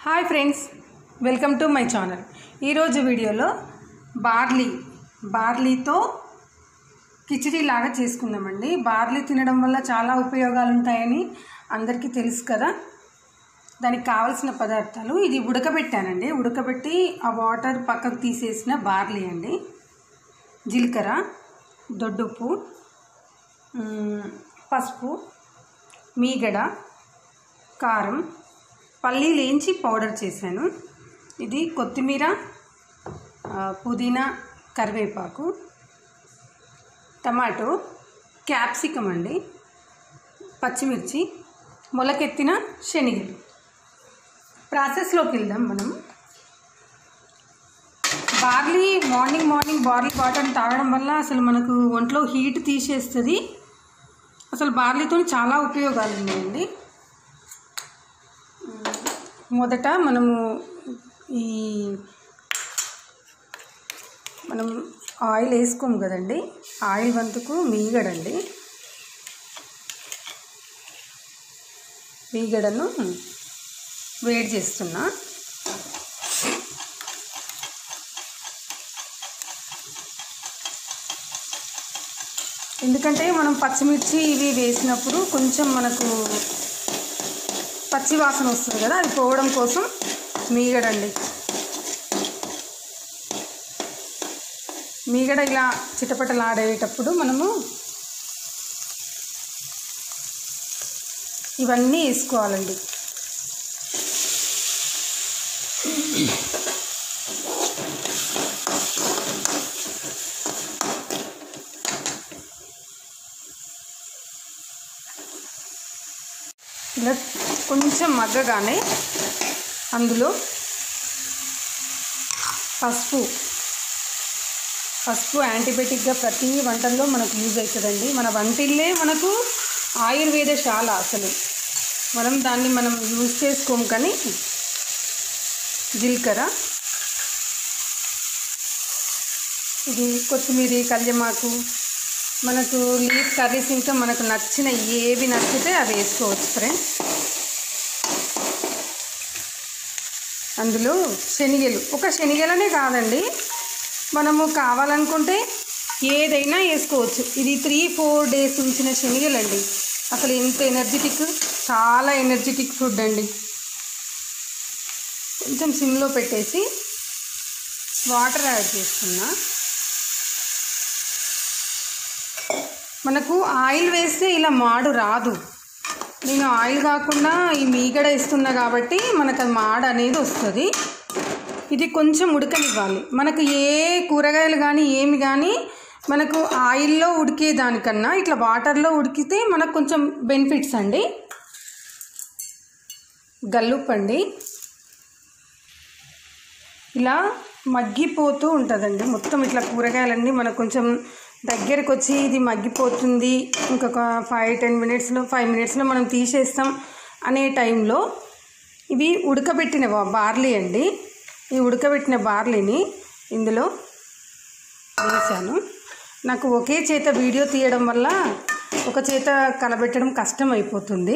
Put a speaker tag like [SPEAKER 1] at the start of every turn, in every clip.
[SPEAKER 1] hi friends welcome to my channel ఈరోజు వీడియోలో barley బార్లీతో khichdi లాగా చేసుకుందామండి బార్లీ తినడం వల్ల చాలా ఉపయోగాలు ఉంటాయని అందరికీ తెలుసు కదా దానికి కావలసిన పదార్థాలు ఇది ఉడకబెట్టానండి ఉడకబెట్టి ఆ వాటర్ పక్కకు తీసేసిన బార్లీ అండి జీలకర్ర దొడ్డుప్పు మ్, పసుపు మీగడ కారం పల్లీలు వేయించి పౌడర్ చేశాను ఇది కొత్తిమీర ఆ, పుదీనా కరివేపాకు టమాటో క్యాప్సికం అండి పచ్చిమిర్చి మొలకెత్తిన శనగలు ప్రాసెస్లోకి వెళ్దాం మనం barley morning morning barley water తాగడం వల్ల అసలు మనకు ఒంట్లో హీట్ తీసేస్తుంది అసలు బార్లీతో చాలా ఉపయోగాలు ఉన్నాయండి మొదట మనము ఈ మనం ఆయిల్ వేసుకోము కదండి ఆయిల్ వంతుకు మీగడండి మీగడను వేడి చేస్తున్నా ఎందుకంటే మనం పచ్చిమిర్చి ఇవి వేసినప్పుడు కొంచెం మనకు పచ్చి వాసన వస్తుంది కదా అది పోవడం కోసం మీగడండి మీగడ ఇలా చిటపటలాడేటప్పుడు మనము ఇవన్నీ వేసుకోవాలండి ఇలా కొంచెం మగ్గగానే అందులో పసుపు పసుపు యాంటీబయాటిక్గా ప్రతి వంటల్లో మనకు యూజ్ అవుతుందండి మన వంటిల్లే మనకు ఆయుర్వేద శాల అసలు మనం దాన్ని మనం యూజ్ చేసుకోము కానీ జీలకర్ర ఇది కొత్తిమీర కళ్యమాకు మనకు లీఫ్ కర్రీస్ ఇంకా మనకు నచ్చిన ఏవి నచ్చితే అవి వేసుకోవచ్చు ఫ్రెండ్స్ అందులో శనగలు ఒక శనగలనే కాదండి మనము కావాలనుకుంటే ఏదైనా వేసుకోవచ్చు ఇది త్రీ ఫోర్ డేస్ ఉంచిన శనగలండి అసలు ఎంత ఎనర్జెటిక్ చాలా ఎనర్జెటిక్ ఫుడ్ అండి కొంచెం సిమ్లో పెట్టేసి వాటర్ యాడ్ చేస్తున్నా మనకు ఆయిల్ వేస్తే ఇలా మాడు రాదు నేను ఆయిల్ కాకుండా ఈ మీగడ వేస్తున్నా కాబట్టి మనకు అది మాడ అనేది వస్తుంది ఇది కొంచెం ఉడకనివ్వాలి మనకు ఏ కూరగాయలు కానీ ఏమి కానీ మనకు ఆయిల్లో ఉడికే దానికన్నా ఇట్లా వాటర్లో ఉడికితే మనకు కొంచెం బెనిఫిట్స్ అండి గల్లుప్పండి ఇలా మగ్గిపోతూ ఉంటుందండి మొత్తం ఇట్లా కూరగాయలన్నీ మనకు కొంచెం దగ్గరకు వచ్చి ఇది మగ్గిపోతుంది ఇంకొక ఫైవ్ టెన్ మినిట్స్లో ఫైవ్ మినిట్స్లో మనం తీసేస్తాం అనే టైంలో ఇవి ఉడకబెట్టిన బా- బార్లీ అండి ఈ ఉడకబెట్టిన బార్లీని ఇందులో వేసాను నాకు ఒకే చేత వీడియో తీయడం వల్ల ఒక చేత కలబెట్టడం కష్టం అయిపోతుంది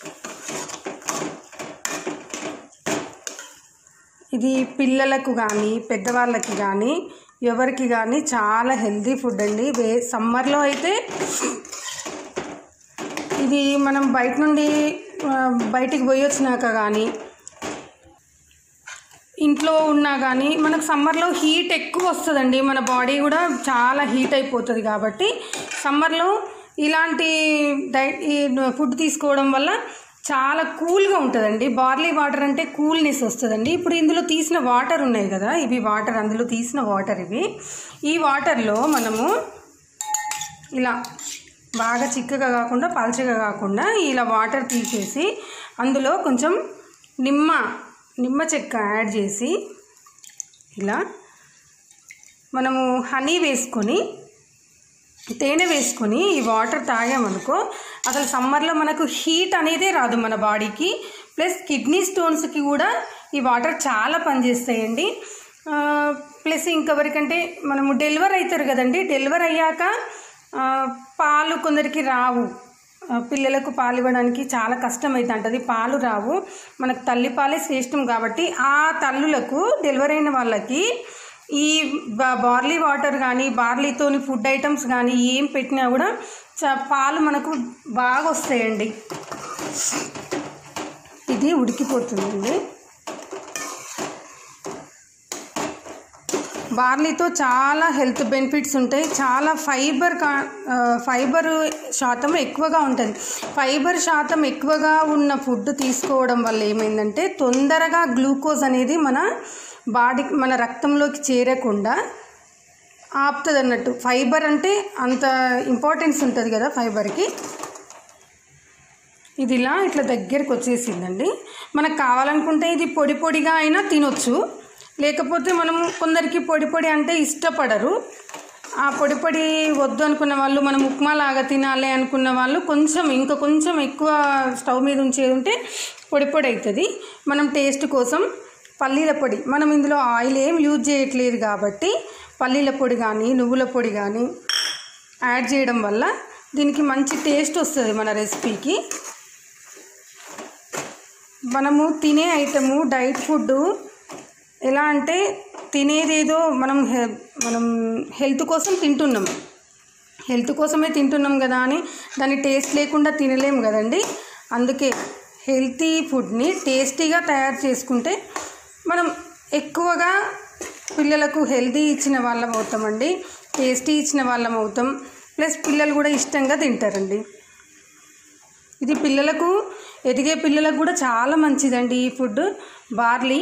[SPEAKER 1] ఇది పిల్లలకు కానీ పెద్దవాళ్ళకి కానీ ఎవరికి కానీ చాలా హెల్తీ ఫుడ్ అండి వే సమ్మర్లో అయితే ఇది మనం బయట నుండి ఆ, బయటికి పోయి వచ్చినాక కానీ ఇంట్లో ఉన్నా కానీ మనకు సమ్మర్లో హీట్ ఎక్కువ వస్తుందండి మన బాడీ కూడా చాలా హీట్ అయిపోతుంది కాబట్టి సమ్మర్లో ఇలాంటి డైట్ ఈ ఫుడ్ తీసుకోవడం వల్ల చాలా కూల్గా ఉంటుందండి బార్లీ వాటర్ అంటే కూల్నెస్ వస్తుందండి ఇప్పుడు ఇందులో తీసిన వాటర్ ఉన్నాయి కదా ఇవి వాటర్ అందులో తీసిన వాటర్ ఇవి ఈ వాటర్లో మనము ఇలా బాగా చిక్కగా కాకుండా పల్చగా కాకుండా ఇలా వాటర్ తీసేసి అందులో కొంచెం నిమ్మ నిమ్మ చెక్క యాడ్ చేసి ఇలా మనము హనీ వేసుకొని తేనె వేసుకొని ఈ వాటర్ తాగామనుకో అసలు సమ్మర్లో మనకు హీట్ అనేదే రాదు మన బాడీకి ప్లస్ కిడ్నీ స్టోన్స్కి కూడా ఈ వాటర్ చాలా పనిచేస్తాయండి ఆ, ప్లస్ ఇంకెవరికంటే మనము డెలివర్ అవుతారు కదండి డెలివర్ అయ్యాక ఆ, పాలు కొందరికి రావు ఆ, పిల్లలకు పాలు ఇవ్వడానికి చాలా కష్టం అవుతుంటుంది పాలు రావు మనకు తల్లి పాలే శ్రేష్టం కాబట్టి ఆ తల్లులకు డెలివరీ అయిన వాళ్ళకి ఈ బా- బార్లీ వాటర్ కానీ బార్లీతోని ఫుడ్ ఐటమ్స్ కానీ ఏం పెట్టినా కూడా చ- పాలు మనకు బాగా వస్తాయండి ఇది ఉడికిపోతుందండి బార్లీతో చాలా హెల్త్ బెనిఫిట్స్ ఉంటాయి చాలా ఫైబర్ కా ఆ, ఫైబర్ శాతం ఎక్కువగా ఉంటుంది ఫైబర్ శాతం ఎక్కువగా ఉన్న ఫుడ్ తీసుకోవడం వల్ల ఏమైందంటే తొందరగా గ్లూకోజ్ అనేది మన బాడీ మన రక్తంలోకి చేరకుండా ఆపుతుంది అన్నట్టు ఫైబర్ అంటే అంత ఇంపార్టెన్స్ ఉంటుంది కదా ఫైబర్కి ఇది ఇలా ఇట్లా దగ్గరికి వచ్చేసిందండి మనకు కావాలనుకుంటే ఇది పొడి పొడిగా అయినా తినొచ్చు లేకపోతే మనము కొందరికి పొడి పొడి అంటే ఇష్టపడరు ఆ పొడి పొడి వద్దు అనుకున్న వాళ్ళు మనం ఉప్మా లాగా తినాలి అనుకున్న వాళ్ళు కొంచెం ఇంకా కొంచెం ఎక్కువ స్టవ్ మీద ఉంచేది ఉంటే పొడి పొడి అవుతుంది మనం టేస్ట్ కోసం పల్లీల పొడి మనం ఇందులో ఆయిల్ ఏం యూజ్ చేయట్లేదు కాబట్టి పల్లీల పొడి కానీ నువ్వుల పొడి కానీ యాడ్ చేయడం వల్ల దీనికి మంచి టేస్ట్ వస్తుంది మన రెసిపీకి మనము తినే ఐటము డైట్ ఫుడ్ ఎలా అంటే తినేదేదో మనం హె- మనం హెల్త్ కోసం తింటున్నాం హెల్త్ కోసమే తింటున్నాం కదా అని దాని టేస్ట్ లేకుండా తినలేము కదండి అందుకే హెల్తీ ఫుడ్ని టేస్టీగా తయారు చేసుకుంటే మనం ఎక్కువగా పిల్లలకు హెల్తీ ఇచ్చిన వాళ్ళం అవుతామండి టేస్టీ ఇచ్చిన వాళ్ళం అవుతాం ప్లస్ పిల్లలు కూడా ఇష్టంగా తింటారండి ఇది పిల్లలకు ఎదిగే పిల్లలకు కూడా చాలా మంచిదండి ఈ ఫుడ్ బార్లీ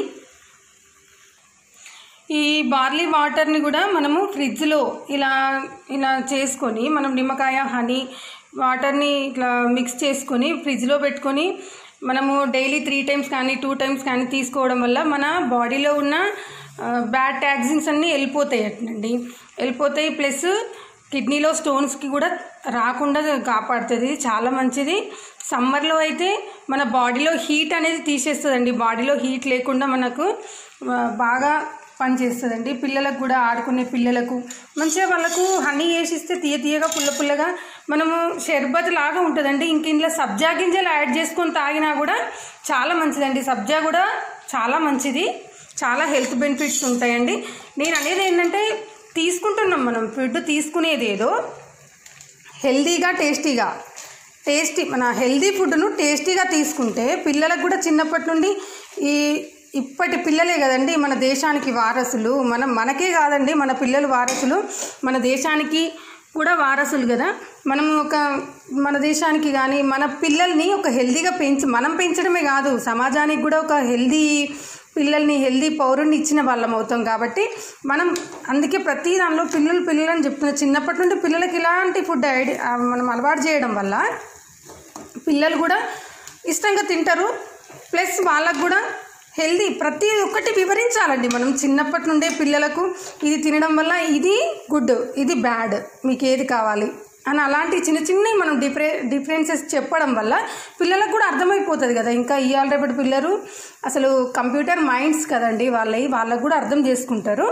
[SPEAKER 1] ఈ బార్లీ వాటర్ని కూడా మనము ఫ్రిడ్జ్లో ఇలా ఇలా చేసుకొని మనం నిమ్మకాయ హనీ వాటర్ని ఇట్లా మిక్స్ చేసుకొని ఫ్రిడ్జ్లో పెట్టుకొని మనము డైలీ త్రీ టైమ్స్ కానీ టూ టైమ్స్ కానీ తీసుకోవడం వల్ల మన బాడీలో ఉన్న బ్యాడ్ టాక్సిన్స్ అన్నీ వెళ్ళిపోతాయి అటండి వెళ్ళిపోతాయి ప్లస్ కిడ్నీలో స్టోన్స్కి కూడా రాకుండా కాపాడుతుంది ఇది చాలా మంచిది సమ్మర్లో అయితే మన బాడీలో హీట్ అనేది తీసేస్తుందండి బాడీలో హీట్ లేకుండా మనకు ఆ, బాగా పనిచేస్తుందండి పిల్లలకు కూడా ఆడుకునే పిల్లలకు మంచిగా వాళ్ళకు హనీ వేసిస్తే తీయ తీయగా పుల్ల పుల్లగా మనము షర్బత్ లాగా ఉంటుందండి ఇంక ఇందులో సబ్జా గింజలు యాడ్ చేసుకొని తాగినా కూడా చాలా మంచిదండి సబ్జా కూడా చాలా మంచిది చాలా హెల్త్ బెనిఫిట్స్ ఉంటాయండి నేను అనేది ఏంటంటే తీసుకుంటున్నాం మనం ఫుడ్ తీసుకునేది ఏదో హెల్దీగా టేస్టీగా టేస్టీ మన హెల్దీ ఫుడ్ను టేస్టీగా తీసుకుంటే పిల్లలకు కూడా చిన్నప్పటి నుండి ఈ ఇప్పటి పిల్లలే కదండి మన దేశానికి వారసులు మనం మనకే కాదండి మన పిల్లలు వారసులు మన దేశానికి కూడా వారసులు కదా మనం ఒక మన దేశానికి కానీ మన పిల్లల్ని ఒక హెల్దీగా పెంచి మనం పెంచడమే కాదు సమాజానికి కూడా ఒక హెల్దీ పిల్లల్ని హెల్దీ పౌరుని ఇచ్చిన వాళ్ళం అవుతాం కాబట్టి మనం అందుకే ప్రతి దానిలో పిల్లలు పిల్లలని చెప్తున్నా చిన్నప్పటి నుండి పిల్లలకి ఇలాంటి ఫుడ్ ఐడి మనం అలవాటు చేయడం వల్ల పిల్లలు కూడా ఇష్టంగా తింటారు ప్లస్ వాళ్ళకు కూడా హెల్దీ ప్రతి ఒక్కటి వివరించాలండి మనం చిన్నప్పటి నుండే పిల్లలకు ఇది తినడం వల్ల ఇది గుడ్ ఇది బ్యాడ్ మీకు ఏది కావాలి అని అలాంటి చిన్న చిన్నవి మనం డిఫరె డిఫరెన్సెస్ చెప్పడం వల్ల పిల్లలకు కూడా అర్థమైపోతుంది కదా ఇంకా ఇవాళ రేపటి పిల్లలు అసలు కంప్యూటర్ మైండ్స్ కదండి వాళ్ళవి వాళ్ళకు కూడా అర్థం చేసుకుంటారు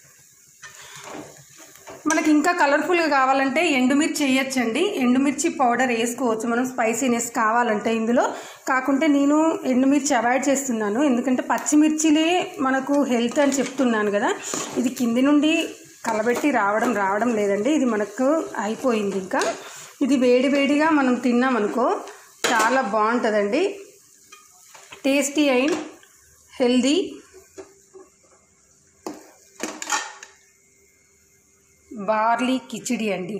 [SPEAKER 1] మనకి ఇంకా కలర్ఫుల్గా కావాలంటే ఎండుమిర్చి వేయచ్చండి ఎండుమిర్చి పౌడర్ వేసుకోవచ్చు మనం స్పైసీనెస్ కావాలంటే ఇందులో కాకుంటే నేను ఎండుమిర్చి అవాయిడ్ చేస్తున్నాను ఎందుకంటే పచ్చిమిర్చిలే మనకు హెల్త్ అని చెప్తున్నాను కదా ఇది కింది నుండి కలబెట్టి రావడం రావడం లేదండి ఇది మనకు అయిపోయింది ఇంకా ఇది వేడి వేడిగా మనం తిన్నామనుకో చాలా బాగుంటుందండి tasty and healthy barley khichdi అండి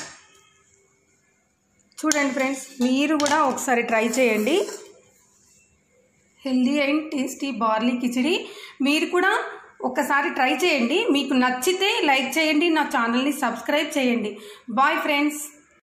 [SPEAKER 1] చూడండి ఫ్రెండ్స్ మీరు కూడా ఒకసారి ట్రై చేయండి healthy and tasty barley khichdi మీరు కూడా ఒకసారి ట్రై చేయండి మీకు నచ్చితే లైక్ చేయండి నా ఛానల్ని సబ్స్క్రైబ్ చేయండి బాయ్ ఫ్రెండ్స్